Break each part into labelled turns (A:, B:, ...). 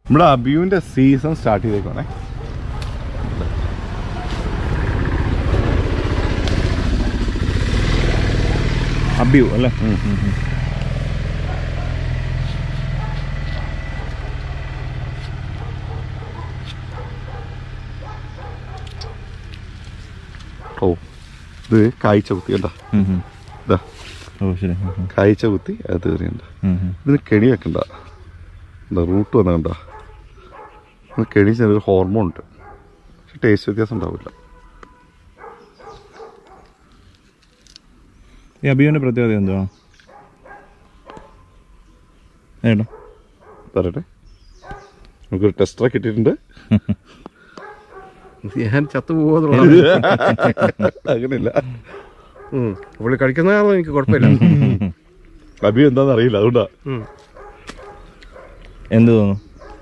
A: നമ്മുടെ അബിയുവിന്റെ season start ചെയ്തേക്കോണേ
B: അബ്യു അല്ലേ
A: ഓ ഇത് കായ്ച്ച കുത്തി കണ്ട ഇതാ
B: ഓ ശരി ഉം, ഉം.
A: കായ്ച്ച കുത്തി അത് കയറിയുണ്ട്
B: ഉം, ഉം.
A: ഇതിന് കെണി വെക്കണ്ട എന്താ റൂട്ട് വന്ന കണ്ട ഇത് കെണി ചെറിയൊരു ഹോർമോൺ ഉണ്ട് പക്ഷെ ടേസ്റ്റ് വ്യത്യാസം ഉണ്ടാവില്ല
B: ഈ അബിയുവിന്റെ പ്രത്യേകത എന്തുവാ ഏട്ടാ
A: പറയട്ടെ നമുക്കൊരു ടെസ്റ്ററൊക്കെ ഇട്ടിട്ടുണ്ട്
C: ഞാൻ ചത്തു പോകുന്നുള്ളത്
A: അങ്ങനെയില്ല
C: പുള്ളി കഴിക്കുന്നതാണോ എനിക്ക് കുഴപ്പമില്ല
A: അബി എന്താണെന്ന് അറിയില്ല അതുകൊണ്ടാ
C: ഉം.
B: എന്ത് തോന്നുന്നു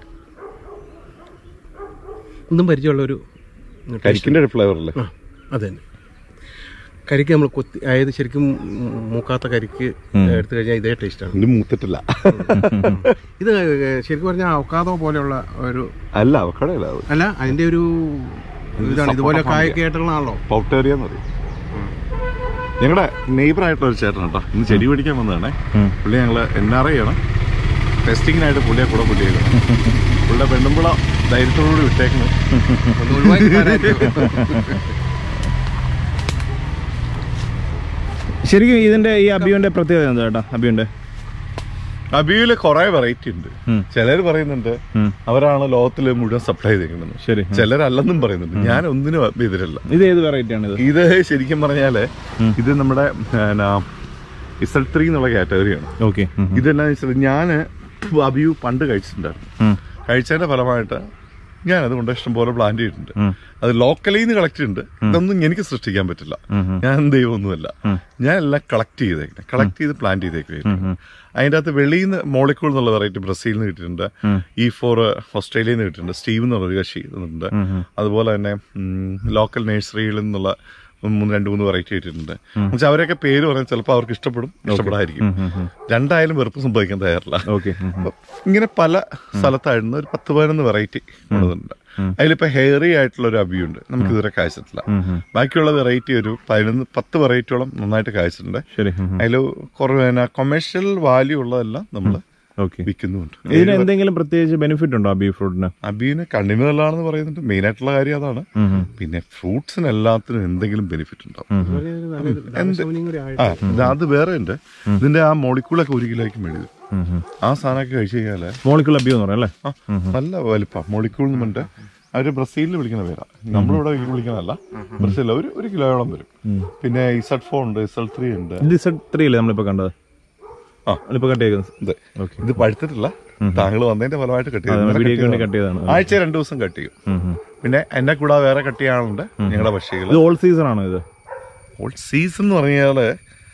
C: ഒന്നും പരിചയമുള്ളൊരു
A: കരിക്കിന്റെ ഒരു ഫ്ലേവർ അല്ലേ
C: ആ അത് തന്നെ കരിക്ക് നമ്മൾ കൊത്തി അതായത് ശരിക്കും മൂക്കാത്ത കരിക്ക് എടുത്തു കഴിഞ്ഞാൽ ഇതേ ടേസ്റ്റാണ്
A: ഇത് മൂത്തിട്ടില്ല
C: ഇത് ശരിക്കും പറഞ്ഞാൽ അവക്കാതോ പോലെയുള്ള ഒരു
A: അല്ല അവക്കടയല്ല അത്
C: അല്ല അതിന്റെ ഒരു ഇതാണ് ഇതുപോലെ കായൊക്കെ ആയിട്ടുള്ളതാണല്ലോ
A: പൗട്ടേറിയ എന്ന് പറയും ഞങ്ങളുടെ നെയ്ബർ ആയിട്ടുള്ള ഒരു ചേട്ടൻ കേട്ടോ ഇന്ന് ചെടി പിടിക്കാൻ വന്നതാണേ
B: ഉം.
A: പുള്ളി ഞങ്ങൾ എൻ ആർ ഐ ആണ് ടെസ്റ്റിങ്ങിനായിട്ട് പുള്ളിയെ കൂടെ പുള്ളിയേക്കണം പുള്ളിയുടെ പെണ്ണുമ്പുള ധൈര്യത്തോടുകൂടി വിട്ടേക്കണം
C: ഒന്ന് ഒഴിവാക്കി തരാമായിരുന്നു.
B: ശരിക്കും ഇതിന്റെ ഈ അബിയുവിന്റെ പ്രത്യേകത എന്താ ചേട്ടാ അബിയുന്റെ
A: അബിയില് കുറെ വെറൈറ്റി ഉണ്ട്
B: ഉം.
A: ചിലർ പറയുന്നുണ്ട്
B: ഉം.
A: അവരാണ് ലോകത്തിൽ മുഴുവൻ സപ്ലൈ ചെയ്തേക്കുന്നത്
B: ശരി ഉം.
A: ചിലരല്ലെന്നും പറയുന്നുണ്ട് ഞാൻ ഒന്നിനും എതിരല്ല
B: ഇത് ഏത് വെറൈറ്റി ആണ് ഇത്
A: ഇത് ശരിക്കും പറഞ്ഞാല് ഇത് നമ്മുടെ ഇസൽ ത്രീ എന്നുള്ള കാറ്റഗറിയാണ്
B: ഓക്കെ
A: ഇതെന്നാന്ന് വെച്ചാൽ ഞാൻ അബിയു പണ്ട് കഴിച്ചിട്ടുണ്ടായിരുന്നു കഴിച്ചതിന്റെ ഫലമായിട്ട് ഞാൻ അതുകൊണ്ട് ഇഷ്ടംപോലെ പ്ലാന്റ് ചെയ്തിട്ടുണ്ട് അത് ലോക്കലിൽ നിന്ന് കളക്ട് ചെയ്തിട്ടുണ്ട് ഇതൊന്നും എനിക്ക് സൃഷ്ടിക്കാൻ പറ്റില്ല ഞാൻ ദൈവമൊന്നുമല്ല ഞാൻ എല്ലാം കളക്ട് ചെയ്തേക്കുന്നത് കളക്ട് ചെയ്ത് പ്ലാന്റ് ചെയ്തേക്കുമായിരുന്നു അതിൻ്റെ അകത്ത് വെളിയിൽ നിന്ന് മോളിക്കൂൾ എന്നുള്ള വെറൈറ്റി ബ്രസീലിൽ നിന്ന് കിട്ടിയിട്ടുണ്ട് ഈ ഫോർ ഓസ്ട്രേലിയയിൽ നിന്ന് കിട്ടിയിട്ടുണ്ട് സ്റ്റീവ് എന്നുള്ള ഒരു കക്ഷി ഇതുണ്ട് അതുപോലെ തന്നെ ലോക്കൽ നഴ്സറികളിൽ നിന്നുള്ള മൂന്ന് രണ്ട് മൂന്ന് വെറൈറ്റി കിട്ടിയിട്ടുണ്ട് എന്നുവെച്ചാൽ അവരൊക്കെ പേര് പറഞ്ഞാൽ ചിലപ്പോൾ അവർക്ക് ഇഷ്ടപ്പെടും ഇഷ്ടപ്പെടാതിരിക്കും രണ്ടായാലും വെറുപ്പ് സംഭവിക്കാൻ തയ്യാറില്ല
B: ഓക്കെ
A: അപ്പൊ ഇങ്ങനെ പല സ്ഥലത്തായിരുന്നു ഒരു പത്ത് പതിനൊന്ന് വെറൈറ്റി കൊണ്ടുവന്നിട്ടുണ്ട് അതിലിപ്പോ ഹെയറി ആയിട്ടുള്ള ഒരു അബിയുണ്ട് നമുക്ക് ഇതുവരെ കാഴ്ചത്തില്ല ബാക്കിയുള്ള വെറൈറ്റി ഒരു പതിനൊന്ന് പത്ത് വെറൈറ്റിയോളം നന്നായിട്ട് കാഴ്ചിട്ടുണ്ട്
B: ശരി
A: അതിൽ കുറവ് കൊമേഴ്ഷ്യൽ വാല്യൂ ഉള്ളതെല്ലാം നമ്മൾ
B: ഓക്കെ
A: വിൽക്കുന്നുമുണ്ട്
B: ഇതിന് എന്തെങ്കിലും പ്രത്യേകിച്ച് ബെനിഫിറ്റ് ഉണ്ടോ അബി ഫ്രൂട്ടിന്
A: അബിന് കണ്ണിന് നല്ലതാണെന്ന് പറയുന്നുണ്ട് മെയിൻ ആയിട്ടുള്ള കാര്യം അതാണ് പിന്നെ ഫ്രൂട്ട്സിന് എല്ലാത്തിനും എന്തെങ്കിലും ബെനിഫിറ്റ് ഉണ്ടാവും
C: ഒരു നല്ലൊരു രാസവനിയും കൂടി ആയിട്ട്
A: ആ ഇത് അത് വേറെ ഉണ്ട് ഇതിന്റെ ആ മോളിക്കൂളൊക്കെ ഒരു കിലോയ്ക്ക് മേടിയത് ആ സാധനമൊക്കെ കഴിച്ചു കഴിഞ്ഞാല്
B: മോളിക്കുള്ള അബി എന്ന് പറയാം അല്ലേ
A: ആ, നല്ല വലിപ്പം മോളിക്കൂൾ എന്ന് പറഞ്ഞിട്ട് അവര് ബ്രസീലിൽ വിളിക്കുന്ന പേരാ നമ്മളിവിടെ വിളിക്കുന്നതല്ല ബ്രസീലിൽ ഒരു ഒരു കിലോയോളം വരും പിന്നെ ഇസഡ് ഫോർ ഉണ്ട് ഇസഡ് ത്രീ ഉണ്ട്
B: ഇത് സെറ്റ് ത്രീ അല്ലേ നമ്മളിപ്പോ കണ്ടത്
A: ആ.
B: ഇപ്പൊ കട്ട് ചെയ്തത്
A: ഇത്
B: ഓക്കെ
A: ഇത് പഴുത്തിട്ടില്ല താങ്കൾ വന്നതിന്റെ ഫലമായിട്ട് കട്ട്
B: വീഡിയോക്ക് വേണ്ടി
A: ചെയ്തു
B: കട്ട് ചെയ്താണ്
A: ആഴ്ച രണ്ടു ദിവസം കട്ട് ചെയ്യും പിന്നെ എന്നെ കൂടാതെ വേറെ കട്ട് ചെയ്യാനുണ്ട് ഞങ്ങളുടെ പക്ഷികൾ
B: ഇത് ഓൾ സീസൺ ആണോ ഇത്
A: ഓൾ സീസൺ എന്ന് പറഞ്ഞാല്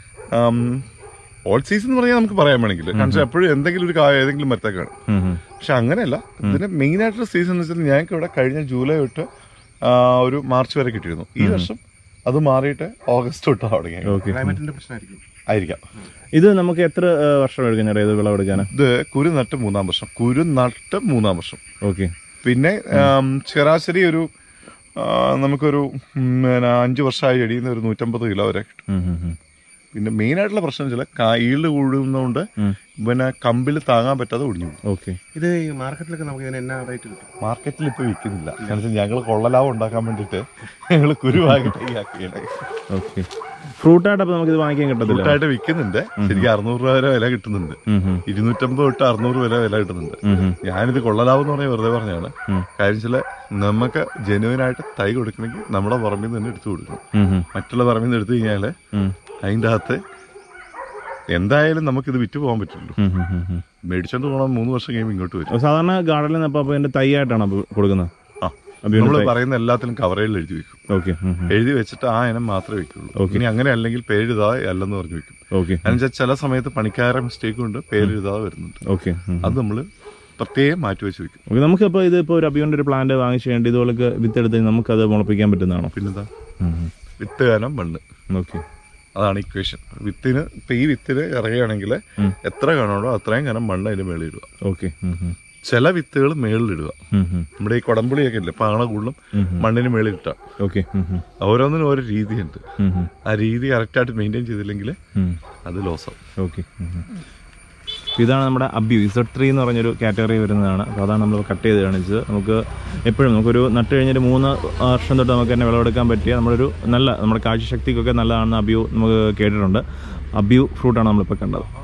A: ഓൾ സീസൺ എന്ന് പറഞ്ഞാൽ നമുക്ക് പറയാൻ വേണമെങ്കിൽ കാരണം എപ്പോഴും എന്തെങ്കിലും ഒരു കായ ഏതെങ്കിലും മരത്തെ കാണും പക്ഷെ അങ്ങനെയല്ല ഇതിന്റെ മെയിൻ ആയിട്ടുള്ള സീസൺ എന്ന് വെച്ചാൽ ഞങ്ങൾക്ക് ഇവിടെ കഴിഞ്ഞ ജൂലൈ തൊട്ട് ആ, ഒരു മാർച്ച് വരെ കിട്ടിയിരുന്നു ഈ വർഷം അത് മാറിയിട്ട് ഓഗസ്റ്റ് തൊട്ടാണ് തുടങ്ങിയത്
B: ഓക്കെ
C: ക്ലൈമറ്റിന്റെ പ്രശ്നമായിരിക്കും
A: ആയിരിക്കാം
B: ഇത് നമുക്ക് എത്ര ആ, വർഷം എടുക്കും ചേട്ടാ ഇത് വിളവെടുക്കാൻ
A: ഇത് കുരു നട്ട് മൂന്നാം വർഷം കുരു നട്ട് മൂന്നാം വർഷം
B: ഓക്കെ
A: പിന്നെ ആം, ശരാശരി ഒരു ആ, നമുക്കൊരു ഉം, പിന്നെ അഞ്ച് വർഷമായി അടിയുന്ന ഒരു നൂറ്റമ്പത് കിലോ വരെ കിട്ടും പിന്നെ മെയിൻ ആയിട്ടുള്ള പ്രശ്നം വെച്ചാൽ ഈൽഡ് കൂടുന്നതുകൊണ്ട് പിന്നെ കമ്പിൽ താങ്ങാൻ പറ്റാതെ ഒടിഞ്ഞു പോകും
B: ഓക്കെ
C: ഇത് ഈ മാർക്കറ്റിലൊക്കെ നമുക്ക് ഇതിന് എന്നാ റേറ്റ് കിട്ടും
A: മാർക്കറ്റിൽ ഇപ്പൊ വിൽക്കുന്നില്ല കാരണം വെച്ചാൽ ഞങ്ങൾ കൊള്ളലാഭം ഉണ്ടാക്കാൻ വേണ്ടിയിട്ട് ഞങ്ങൾ കുരുവാക്കി തയ്യാക്കിയാണ്
B: ഓക്കെ ഫ്രൂട്ടായിട്ട് അപ്പൊ നമുക്ക് ഇത് വാങ്ങിക്കാൻ കിട്ടത്തില്ല
A: ഫ്രൂട്ടായിട്ട് വിൽക്കുന്നുണ്ട് ശരിക്കും അറുന്നൂറ് രൂപ വരെ വില കിട്ടുന്നുണ്ട് ഇരുന്നൂറ്റമ്പത് തൊട്ട് അറുന്നൂറ് വരെ വില കിട്ടുന്നുണ്ട് ഞാനിത് കൊള്ളലാഭം എന്ന് പറഞ്ഞാൽ വെറുതെ പറഞ്ഞാണ് കാര്യം വെച്ചാൽ നമുക്ക് ജനുവിനായിട്ട് തൈ കൊടുക്കണമെങ്കിൽ നമ്മുടെ പറമ്പിൽ നിന്ന് തന്നെ എടുത്തു കൊടുക്കണം മറ്റുള്ള പറമ്പിൽ നിന്ന് എടുത്തു കഴിഞ്ഞാൽ അതിൻ്റെ അകത്ത് എന്തായാലും നമുക്കിത് വിറ്റ് പോകാൻ പറ്റുള്ളൂ മേടിച്ചോണ്ട് പോകണം മൂന്ന് വർഷം കഴിയുമ്പോൾ ഇങ്ങോട്ട് വരും
B: സാധാരണ ഗാർഡനിൽ നിന്ന് അപ്പൊ അതിന്റെ തൈ ആയിട്ടാണ് അപ്പൊ കൊടുക്കുന്നത്
A: ആ
B: അബിയുടെ
A: നമ്മൾ
B: തൈ.
A: പറയുന്ന എല്ലാത്തിലും കവറേജിൽ എഴുതി വെക്കും
B: ഓക്കെ
A: എഴുതി വെച്ചിട്ട് ആ ഇനം മാത്രമേ വെക്കുള്ളൂ ഇനി അങ്ങനെ അല്ലെങ്കിൽ പേരെഴുതാതെ അല്ലെന്ന് പറഞ്ഞു വെക്കും
B: ഓക്കെ
A: എന്നുവെച്ചാൽ ചില സമയത്ത് പണിക്കാരുടെ മിസ്റ്റേക്ക് കൊണ്ട് പേരെഴുതാതെ വരുന്നുണ്ട്
B: ഓക്കെ
A: അത് നമ്മൾ പ്രത്യേകം മാറ്റി വെച്ച് വെക്കും
B: ഓക്കെ നമുക്കിപ്പോൾ ഇത് ഇപ്പോൾ ഒരു അബിയോന്റെ ഒരു പ്ലാന്റ് വാങ്ങിച്ചു വേണ്ടി ഇതുപോലെ വിത്തെടുത്ത് നമുക്കത് മുളപ്പിക്കാൻ പറ്റുന്നതാണോ
A: പിന്നെന്താ വിത്ത് കാനം മണ്ണ്
B: ഓക്കെ
A: അതാണ് ഇക്വേഷൻ വിത്തിന് ഇപ്പൊ ഈ വിത്തിന് ഇറങ്ങുകയാണെങ്കിൽ എത്ര കാണുണ്ടോ അത്രയും കനം മണ്ണ് അതിന് മേളിൽ ഇടുക
B: ഓക്കെ
A: ചില വിത്തുകൾ മേളിലിടുക നമ്മുടെ ഈ കുടംപുളിയൊക്കെ ഇല്ലേ പാണ കൂടുതലും മണ്ണിന് മേളിലിട്ട
B: ഓക്കെ
A: ഓരോന്നിനും ഓരോ രീതിയുണ്ട് ആ രീതി കറക്റ്റായിട്ട് മെയിൻറ്റെയിൻ ചെയ്തില്ലെങ്കിൽ അത് ലോസാവും
B: ഓക്കെ ഇതാണ് നമ്മുടെ അബ്യു ഇസഡ് ത്രീ എന്ന് പറഞ്ഞൊരു കാറ്റഗറി വരുന്നതാണ് അപ്പോൾ അതാണ് നമ്മൾ കട്ട് ചെയ്ത് കാണിച്ചത് നമുക്ക് എപ്പോഴും നമുക്കൊരു നട്ട് കഴിഞ്ഞൊരു മൂന്ന് വർഷം തൊട്ട് നമുക്ക് തന്നെ വിളവെടുക്കാൻ പറ്റിയ നമ്മളൊരു നല്ല നമ്മുടെ കാഴ്ചശക്തിക്കൊക്കെ നല്ലതാണെന്ന് അബ്യു നമുക്ക് കേട്ടിട്ടുണ്ട് അബ്യു ഫ്രൂട്ടാണ് നമ്മളിപ്പോൾ കണ്ടത്